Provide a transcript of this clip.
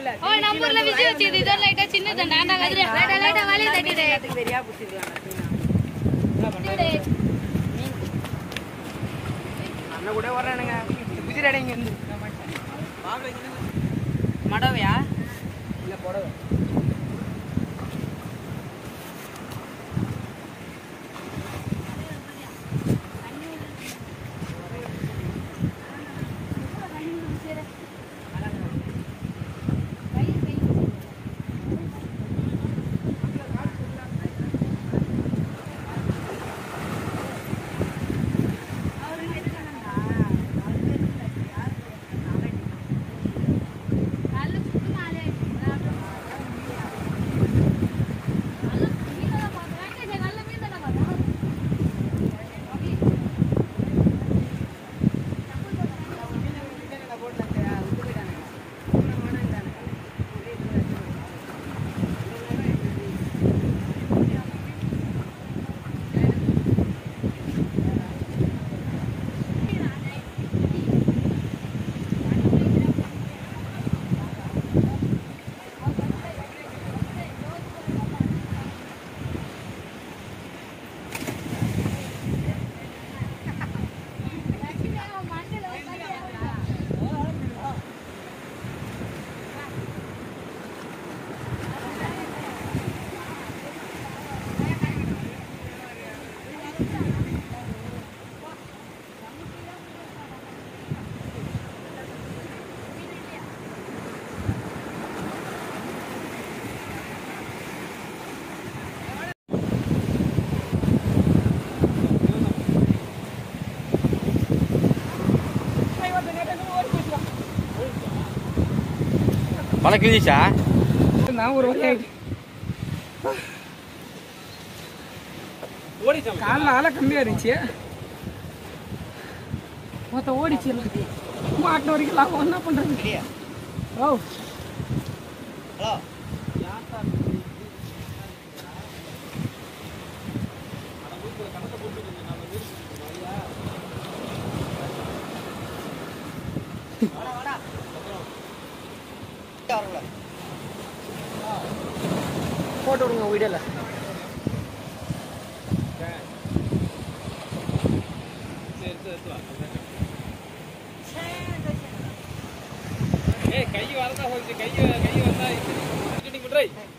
ஓ நம்ம ஊர்ல விஜய் வச்சது இதோ லைட்டா சின்னது நான்டா கதிரே லைட்டா லைட்டா வலிய தட்டிடு சரியா பிடிச்சிருக்காங்க அண்ணன் கூட வர்றானுங்க குதிரை இங்க இருந்து மடவையா இல்ல புடவை மழை கிழிச்சா நான் ஒரு வழி ஆயிட்டு காலில் ஆளை கம்மியாக இருந்துச்சு மொத்தம் ஓடிச்சு மாட்டின வரைக்கும் லாபம் என்ன பண்ணுறது ஓ போட்டு விடுங்க வீடியோவில் ஏய் கை வரதா போச்சு கை கை வந்தா